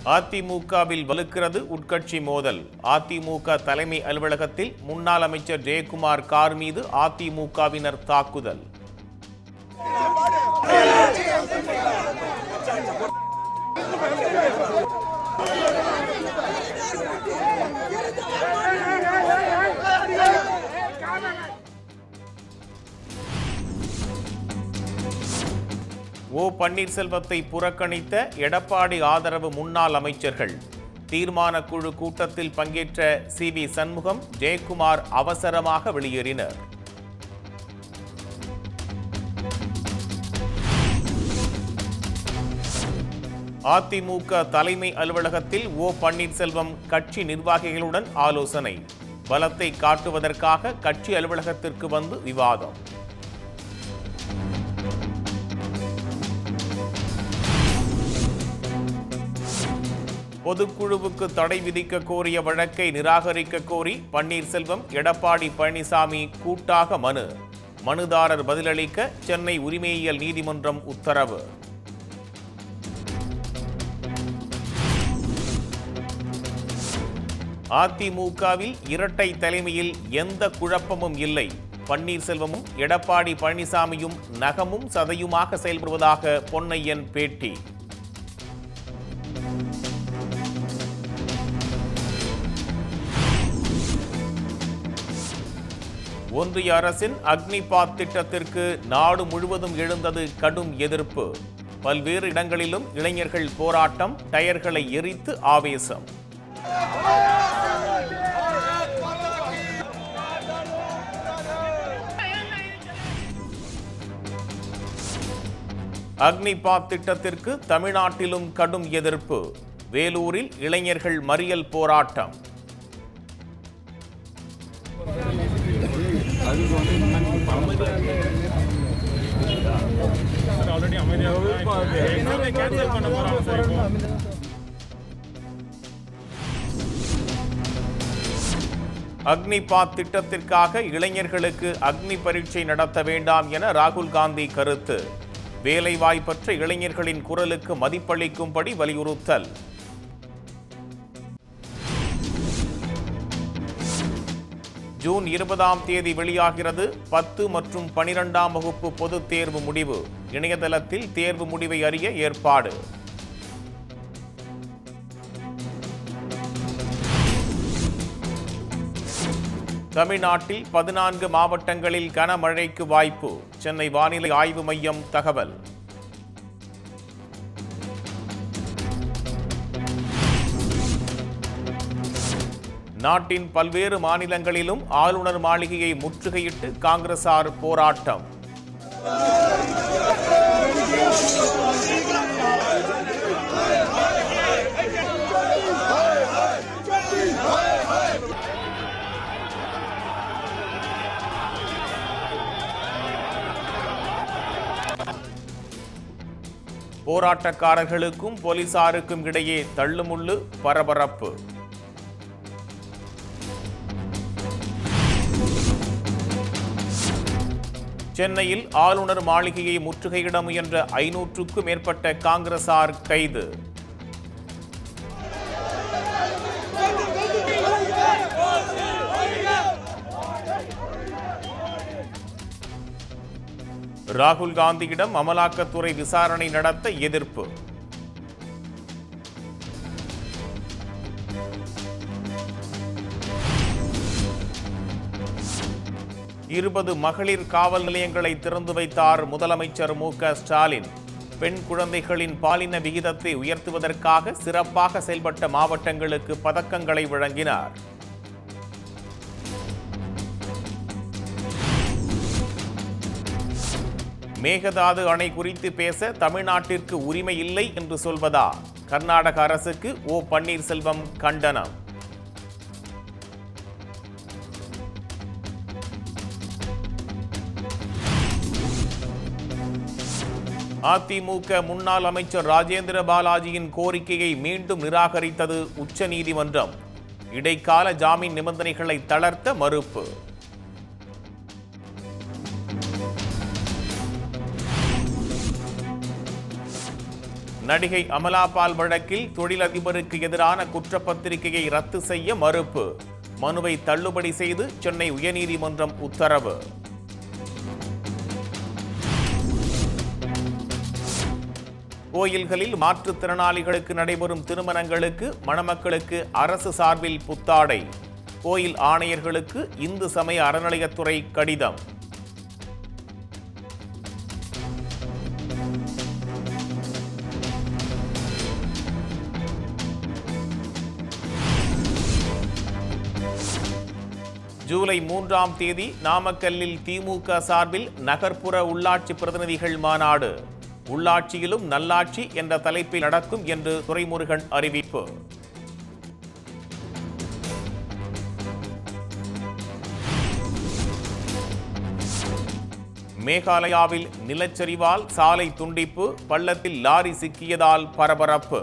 அதிமுகவில் வலுக்கிறது உட்கட்சி மோதல் அதிமுக தலைமை அலுவலகத்தில் முன்னாள் அமைச்சர் ஜெயக்குமார் கார் மீது அதிமுகவினர் தாக்குதல் ஓ பன்னீர்செல்வத்தை புறக்கணித்த எடப்பாடி ஆதரவு முன்னாள் அமைச்சர்கள் தீர்மான குழு கூட்டத்தில் பங்கேற்ற சி வி சண்முகம் ஜெயக்குமார் அவசரமாக வெளியேறினர் அதிமுக தலைமை அலுவலகத்தில் ஓ பன்னீர்செல்வம் கட்சி நிர்வாகிகளுடன் ஆலோசனை பலத்தை காட்டுவதற்காக கட்சி அலுவலகத்திற்கு வந்து விவாதம் பொதுக்குழுவுக்கு தடை விதிக்க கோரிய வழக்கை நிராகரிக்க கோரி பன்னீர்செல்வம் எடப்பாடி பழனிசாமி கூட்டாக மனு மனுதாரர் பதிலளிக்க சென்னை உரிமையியல் நீதிமன்றம் உத்தரவு அதிமுகவில் இரட்டை தலைமையில் எந்த குழப்பமும் இல்லை பன்னீர்செல்வமும் எடப்பாடி பழனிசாமியும் நகமும் சதையுமாக செயல்படுவதாக பொன்னையன் பேட்டி ஒன்றிய அரசின் அக்னிபாத் திட்டத்திற்கு நாடு முழுவதும் எழுந்தது கடும் எதிர்ப்பு பல்வேறு இடங்களிலும் இளைஞர்கள் போராட்டம் டயர்களை எரித்து ஆவேசம் அக்னிபாத் திட்டத்திற்கு தமிழ்நாட்டிலும் கடும் எதிர்ப்பு வேலூரில் இளைஞர்கள் மறியல் போராட்டம் ஆல்ரெடி அமைதியாக கேன்சல் பண்ண போறாங்க சார் இப்போ அக்னிபாத் திட்டத்திற்காக இளைஞர்களுக்கு அக்னி பரீட்சை நடத்த வேண்டாம் என ராகுல் காந்தி கருத்து வேலைவாய்ப்பற்ற இளைஞர்களின் குரலுக்கு மதிப்பளிக்கும்படி வலியுறுத்தல் ஜூன் இருபதாம் தேதி வெளியாகிறது பத்து மற்றும் பனிரெண்டாம் வகுப்பு பொதுத் தேர்வு முடிவு இணையதளத்தில் தேர்வு முடிவை அறிய ஏற்பாடு தமிழ்நாட்டில் பதினான்கு மாவட்டங்களில் கனமழைக்கு வாய்ப்பு சென்னை வானிலை ஆய்வு மையம் தகவல் நாட்டின் பல்வேறு மாநிலங்களிலும் ஆளுநர் மாளிகையை முற்றுகையிட்டு காங்கிரசார் போராட்டம் போராட்டக்காரர்களுக்கும் போலீசாருக்கும் இடையே தள்ளுமுள்ளு பரபரப்பு சென்னையில் ஆளுநர் மாளிகையை முற்றுகையிட முயன்ற ஐநூற்றுக்கும் மேற்பட்ட காங்கிரசார் கைது ராகுல் காந்தியிடம் அமலாக்கத்துறை விசாரணை நடத்த எதிர்ப்பு இருபது மகளிர் காவல் நிலையங்களை திறந்து வைத்தார் முதலமைச்சர் மு க ஸ்டாலின் பெண் குழந்தைகளின் பாலின விகிதத்தை உயர்த்துவதற்காக சிறப்பாக செயல்பட்ட மாவட்டங்களுக்கு பதக்கங்களை வழங்கினார் மேகதாது அணை குறித்து பேச தமிழ்நாட்டிற்கு உரிமை இல்லை என்று சொல்வதா கர்நாடக அரசுக்கு ஓ பன்னீர்செல்வம் கண்டனம் அதிமுக முன்னாள் அமைச்சர் ராஜேந்திர பாலாஜியின் கோரிக்கையை மீண்டும் நிராகரித்தது உச்சநீதிமன்றம் இடைக்கால ஜாமீன் நிபந்தனைகளை தளர்த்த மறுப்பு நடிகை அமலாபால் வழக்கில் தொழிலதிபருக்கு எதிரான குற்றப்பத்திரிகையை ரத்து செய்ய மறுப்பு மனுவை தள்ளுபடி செய்து சென்னை உயர்நீதிமன்றம் உத்தரவு கோயில்களில் மாற்றுத்திறனாளிகளுக்கு நடைபெறும் திருமணங்களுக்கு மணமக்களுக்கு அரசு சார்பில் புத்தாடை கோயில் ஆணையர்களுக்கு இந்து சமய அறநிலையத்துறை கடிதம் ஜூலை மூன்றாம் தேதி நாமக்கல்லில் திமுக சார்பில் நகர்ப்புற உள்ளாட்சி பிரதிநிதிகள் மாநாடு உள்ளாட்சியிலும் நல்லாட்சி என்ற தலைப்பில் நடக்கும் என்று துரைமுருகன் அறிவிப்பு மேகாலயாவில் நிலச்சரிவால் சாலை துண்டிப்பு பள்ளத்தில் லாரி சிக்கியதால் பரபரப்பு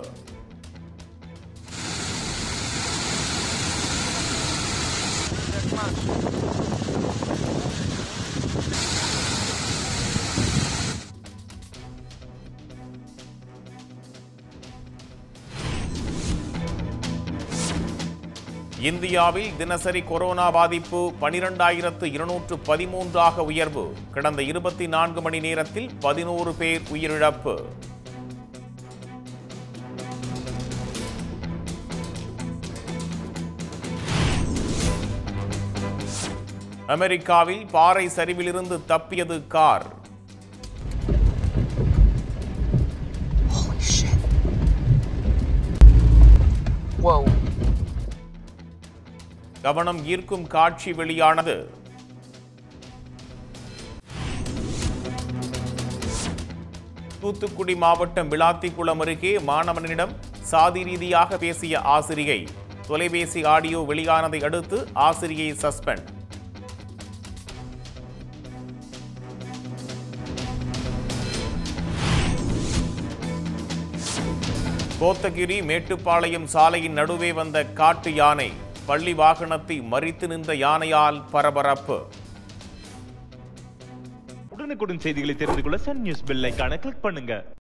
இந்தியாவில் தினசரி கொரோனா பாதிப்பு பனிரெண்டாயிரத்து இருநூற்று பதிமூன்றாக உயர்வு கடந்த இருபத்தி நான்கு மணி நேரத்தில் பதினோரு பேர் உயிரிழப்பு அமெரிக்காவில் பாறை சரிவிலிருந்து தப்பியது கார் Holy shit. Whoa. கவனம் ஈர்க்கும் காட்சி வெளியானது தூத்துக்குடி மாவட்டம் விளாத்திக்குளம் அருகே மாணவனிடம் சாதி ரீதியாக பேசிய ஆசிரியை தொலைபேசி ஆடியோ வெளியானதை அடுத்து ஆசிரியை சஸ்பெண்ட் கோத்தகிரி மேட்டுப்பாளையம் சாலையின் நடுவே வந்த காட்டு யானை பள்ளி வாகனத்தை மறித்து நின்ற யானையால் பரபரப்பு உடனுக்குடன் செய்திகளை தெரிந்து கொள்ள சன் நியூஸ் பெல் ஐகானை கிளிக் பண்ணுங்க